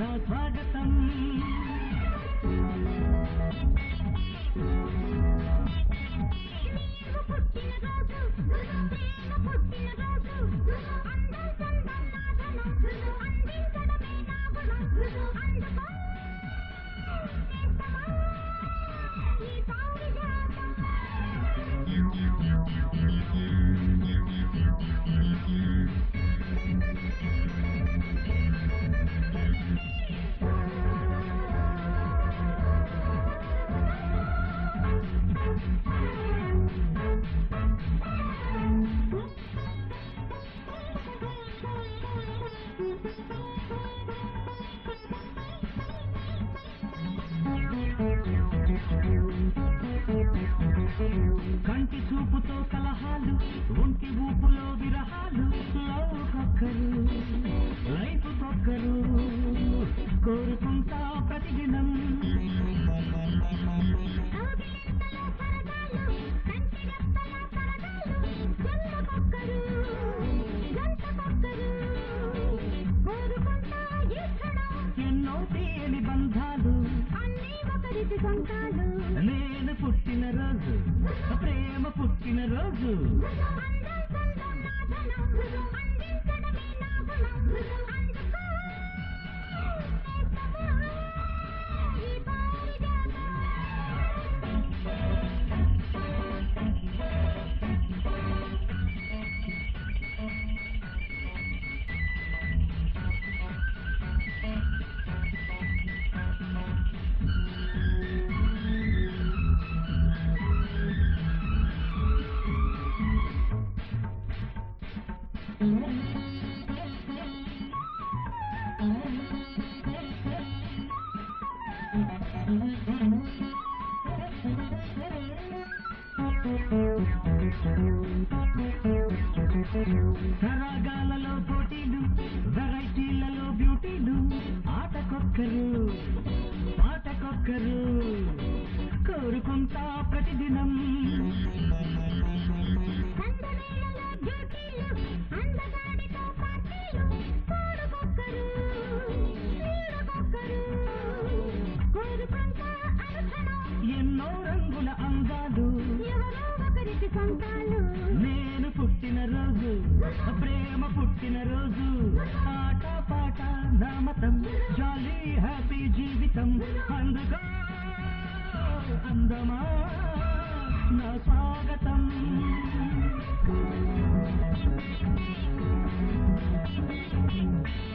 నా స్వాగతం నీవు పుట్టిన రోజు ప్రేమ పుట్టిన రోజు అందం చందం నాదనం అందించడమే నా గుణం అందుకో నేస్తమా, ఈ పారిజాతం కంటి చూపుతో కలహాలు ఒంటి ఊపులో విరహాలు లవ్ కొక్కరు లైఫ్ కొక్కరు కోరుకుంటా ప్రతిదినం కౌగిలింతలో సరదాలు కంటిరెప్పల సరదాలు జన్మకొక్కరు గంటకొక్కరు కోరుకుంటా ఈ క్షణం ఎన్నో తేలి బంధాలు అన్నీ ఒకరికి సొంతాలు నేను పుట్టిన రోజు ప్రేమ పుట్టిన రోజు అందం చందం నాదనం అందించడమే నా గుణం అందుకో నేస్తమా, ఈ పారిజాతం సరాగాలలో పోటీలు వెరైటీలలో బ్యూటీలు ఆటకొక్కరు పాటకొక్కరు కోరుకుంటా ప్రతిదినం సందవేళలో డ్యూటీలు అందగాడితో పార్టీలు తోడుకొక్కరు నీడకొక్కరు కోరుకుంటా అనుక్షణం ఎన్నో రంగుల అందాలు ఎవరో ఒకరికి సొంతాలు నేను పుట్టిన రోజు ప్రేమ పుట్టిన రోజు ఆట పాట నామతం జాలీ హ్యాపీ జీవితం అందుకో అందమా నా స్వాగతం Thank you.